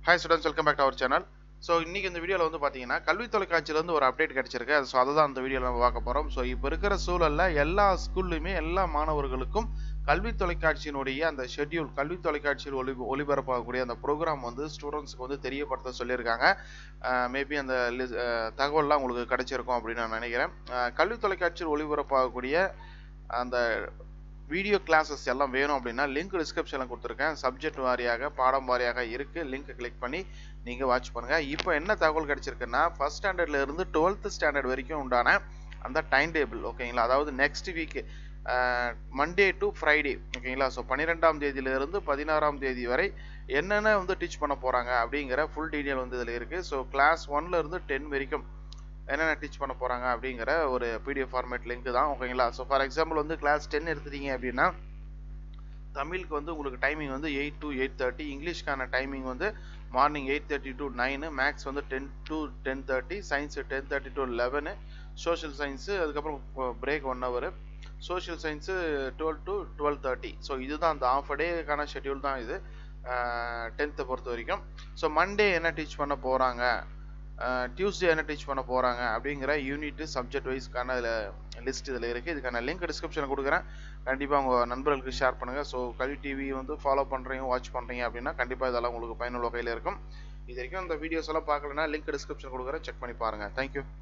hi students welcome back to our channel so இன்றைக்கி இந்த வீடியோவில் வந்து பார்த்தீங்கன்னா கல்வி தொலைக்காட்சியிலேருந்து ஒரு அப்டேட் கிடச்சிருக்கு ஸோ அதை தான் அந்த வீடியோவில் நம்ம பார்க்க போகிறோம் ஸோ இப்போ இருக்கிற சூழலில் எல்லா ஸ்கூல்லையுமே எல்லா மாணவர்களுக்கும் கல்வி தொலைக்காட்சியினுடைய அந்த ஷெட்யூல் கல்வி தொலைக்காட்சியில் ஒளி ஒளிபரப்பாகக்கூடிய அந்த ப்ரோக்ராம் வந்து ஸ்டூடெண்ட்ஸுக்கு வந்து தெரியப்படுத்த சொல்லியிருக்காங்க மேபி அந்த லிஸ் தகவல்லாம் உங்களுக்கு கிடைச்சிருக்கும் அப்படின்னு நான் நினைக்கிறேன் அஹ் கல்வி தொலைக்காட்சியில் ஒளிபரப்பாகக்கூடிய அந்த வீடியோ கிளாஸஸ் எல்லாம் வேணும் அப்படின்னா லிங்க் டிஸ்கிரிப்ஷனில் கொடுத்துருக்கேன் சப்ஜெக்ட் வாரியாக பாடம் வாரியாக இருக்குது லிங்க் கிளிக் பண்ணி நீங்கள் வாட்ச் பண்ணுங்கள் இப்போ என்ன தகவல் கிடச்சிருக்குன்னா ஃபஸ்ட் ஸ்டாண்டர்ட்ல இருந்து டுவெல்த் ஸ்டாண்டர்ட் வரைக்கும் உண்டான அந்த டைம் டேபிள் ஓகேங்களா அதாவது next week Monday to Friday ஓகேங்களா ஸோ பன்னிரெண்டாம் தேதியிலிருந்து பதினாறாம் தேதி வரை என்னென்ன வந்து டீச் பண்ண போகிறாங்க அப்படிங்கிற ஃபுல் டீட்டெயில் வந்து இதில் இருக்குது ஸோ கிளாஸ் ஒன்ல இருந்து டென் வரைக்கும் என்னென்ன டீச் பண்ண போகிறாங்க அப்படிங்கிற ஒரு பிடிஎஃப் ஃபார்மேட் லிங்க் தான் ஓகேங்களா ஸோ ஃபார் எக்ஸாம்பிள் வந்து கிளாஸ் டென் எடுத்துட்டீங்க அப்படின்னா தமிழுக்கு வந்து உங்களுக்கு டைமிங் வந்து எயிட் டு எயிட் தேர்ட்டி இங்கிலீஷ்க்கான டைமிங் வந்து morning eight thirty to nine maths வந்து ten to ten thirty science ten thirty to eleven social science அதுக்கப்புறம் break one hour social science twelve to twelve thirty so இதுதான் அந்த of டேக்கான schedule தான் இது டென்த்தை பொறுத்த வரைக்கும் ஸோ மண்டே என்ன teach பண்ண போகிறாங்க டியூஸ்டே என்ன டீச் பண்ண போகிறாங்க அப்படிங்கிற யூனிட் சப்ஜெக்ட் வைஸ்க்கான இதில் லிஸ்ட் இதில் இருக்குது இதுக்கான லிங்க் டிஸ்கிரிப்ஷனில் கொடுக்குறேன் கண்டிப்பாக உங்கள் நண்பர்களுக்கு ஷேர் பண்ணுங்கள் ஸோ கல்வி டிவி வந்து ஃபாலோ பண்ணுறீங்க வாட்ச் பண்ணுறீங்க அப்படின்னா கண்டிப்பாக இதெல்லாம் உங்களுக்கு பயனுள்ள வகையில் இருக்கும் இது வரைக்கும் இந்த வீடியோஸ் எல்லாம் பார்க்கலன்னா லிங்க் டிஸ்கிரிப்ஷன் கொடுக்குறேன் செக் பண்ணி பாருங்கள் தேங்க்யூ